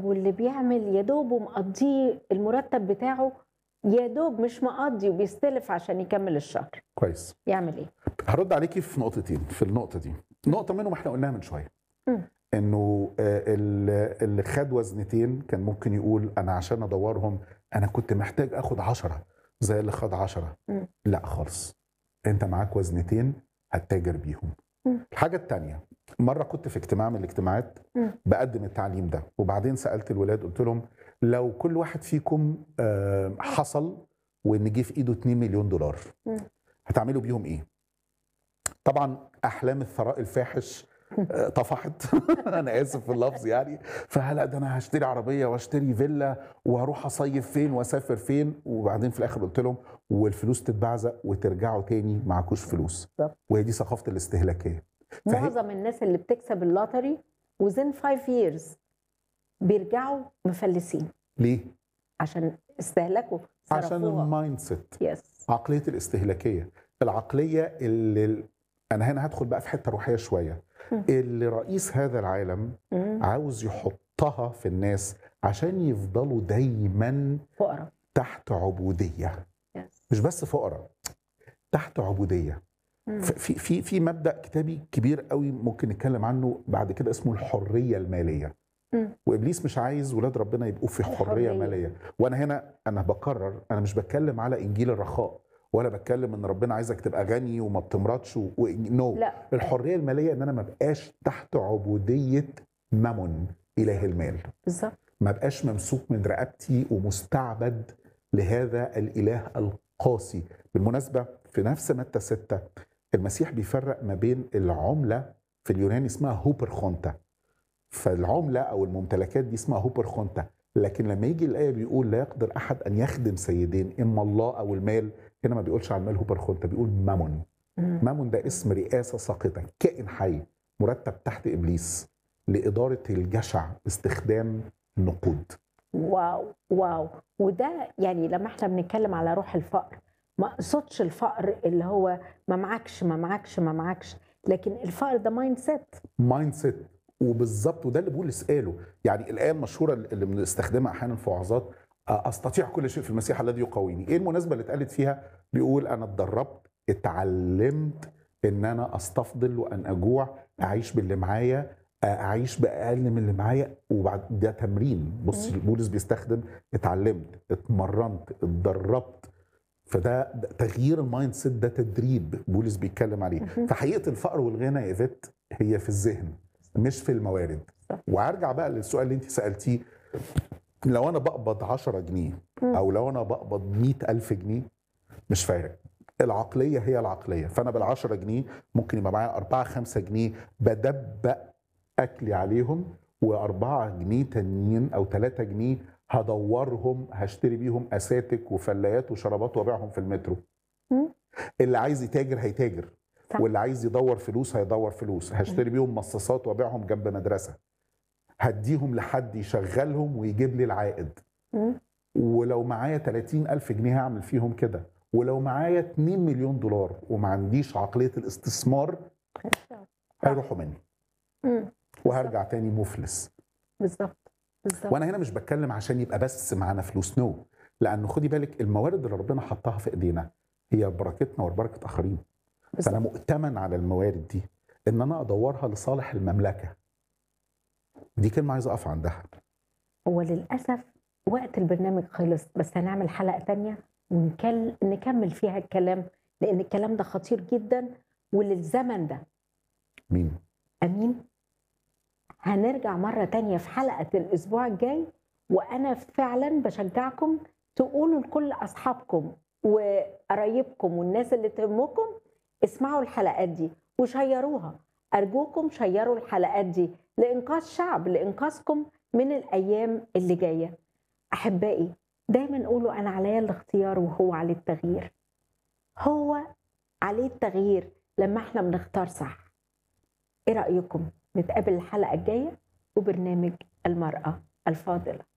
طب واللي بيعمل يا دوب ومقضيه المرتب بتاعه يا دوب مش مقضي وبيستلف عشان يكمل الشهر كويس يعمل ايه؟ هرد عليكي في نقطتين في النقطه دي نقطه منهم احنا قلناها من شويه مم. انه آه، ال- اللي خد وزنتين كان ممكن يقول انا عشان ادورهم انا كنت محتاج اخد عشرة زي اللي خد عشرة مم. لا خالص انت معاك وزنتين هتتاجر بيهم مم. الحاجه التانية مره كنت في اجتماع من الاجتماعات مم. بقدم التعليم ده وبعدين سالت الولاد قلت لهم لو كل واحد فيكم آه، حصل وان جه في ايده 2 مليون دولار مم. هتعملوا بيهم ايه طبعا احلام الثراء الفاحش آه، طفحت انا اسف في اللفظ يعني فهلا ده انا هشتري عربيه واشتري فيلا وهروح اصيف فين واسافر فين وبعدين في الاخر قلت لهم والفلوس تتبعزق وترجعوا تاني معكوش فلوس بالظبط. وهي دي ثقافه الاستهلاكيه فهي- معظم الناس اللي بتكسب اللوتري within 5 years بيرجعوا مفلسين ليه؟ عشان استهلكوا عشان صرفوها المايند سيت يس عقليه الاستهلاكيه العقليه اللي انا هنا هدخل بقى في حته روحيه شويه مم. اللي رئيس هذا العالم عاوز يحطها في الناس عشان يفضلوا دايما فقراء تحت عبوديه يس مش بس فقراء تحت عبوديه مم. ف- في في في مبدا كتابي كبير قوي ممكن نتكلم عنه بعد كده اسمه الحريه الماليه مم. وابليس مش عايز ولاد ربنا يبقوا في حريه الحرية. ماليه وانا هنا انا بكرر انا مش بتكلم على انجيل الرخاء ولا بتكلم ان ربنا عايزك تبقى غني وما بتمرضش و... و... نو لا الحريه الماليه ان انا ما بقاش تحت عبوديه مامون اله المال بالظبط ما بقاش ممسوك من رقبتي ومستعبد لهذا الاله القاسي بالمناسبه في نفس متى ستة المسيح بيفرق ما بين العمله في اليوناني اسمها هوبر خونتا فالعمله او الممتلكات دي اسمها هوبر خونتا لكن لما يجي الايه بيقول لا يقدر احد ان يخدم سيدين اما الله او المال هنا ما بيقولش عن المال هوبر خونتا بيقول مامون مم. مامون ده اسم رئاسه ساقطه كائن حي مرتب تحت ابليس لاداره الجشع باستخدام النقود واو واو وده يعني لما احنا بنتكلم على روح الفقر ما اقصدش الفقر اللي هو ما معكش ما معكش ما معكش لكن الفقر ده مايند سيت مايند سيت وبالظبط وده اللي بولس قاله يعني الايه المشهوره اللي بنستخدمها احيانا في وعظات آه، استطيع كل شيء في المسيح الذي يقويني ايه المناسبه اللي اتقالت فيها بيقول انا اتدربت اتعلمت ان انا استفضل وان اجوع اعيش باللي معايا آه، اعيش باقل من اللي معايا وبعد ده تمرين بص بولس بيستخدم اتعلمت اتمرنت اتدربت فده ده تغيير المايند سيت ده تدريب بولس بيتكلم عليه مهم. فحقيقه الفقر والغنى يا ايفيت هي في الذهن مش في الموارد صح. وارجع بقى للسؤال اللي انت سالتيه لو انا بقبض 10 جنيه مم. او لو انا بقبض 100 الف جنيه مش فارق العقليه هي العقليه فانا بال 10 جنيه ممكن يبقى معايا 4 5 جنيه بدبق اكلي عليهم و4 جنيه تانيين او 3 جنيه هدورهم هشتري بيهم اساتك وفلايات وشرابات وابيعهم في المترو مم. اللي عايز يتاجر هيتاجر صح. واللي عايز يدور فلوس هيدور فلوس هشتري بيهم مصاصات وابيعهم جنب مدرسه هديهم لحد يشغلهم ويجيب لي العائد مم. ولو معايا 30 ألف جنيه هعمل فيهم كده ولو معايا 2 مليون دولار وما عنديش عقلية الاستثمار هيروحوا مني مم. وهرجع تاني مفلس بالظبط بالظبط وانا هنا مش بتكلم عشان يبقى بس معانا فلوس نو لانه خدي بالك الموارد اللي ربنا حطها في ايدينا هي بركتنا وبركه اخرين فانا بالظبط مؤتمن على الموارد دي ان انا ادورها لصالح المملكه دي كلمه عايز اقف عندها هو للأسف وقت البرنامج خلص بس هنعمل حلقة تانية ونكمل فيها الكلام لأن الكلام ده خطير جدا وللزمن ده مين أمين هنرجع مرة تانية في حلقة الأسبوع الجاي وأنا فعلا بشجعكم تقولوا لكل أصحابكم وقرايبكم والناس اللي تهمكم اسمعوا الحلقات دي وشيروها أرجوكم شيروا الحلقات دي لإنقاذ شعب لإنقاذكم من الأيام اللي جاية أحبائي دايما قولوا أنا عليا الاختيار وهو عليه التغيير هو عليه التغيير لما احنا بنختار صح ايه رأيكم نتقابل الحلقة الجاية وبرنامج المرأة الفاضلة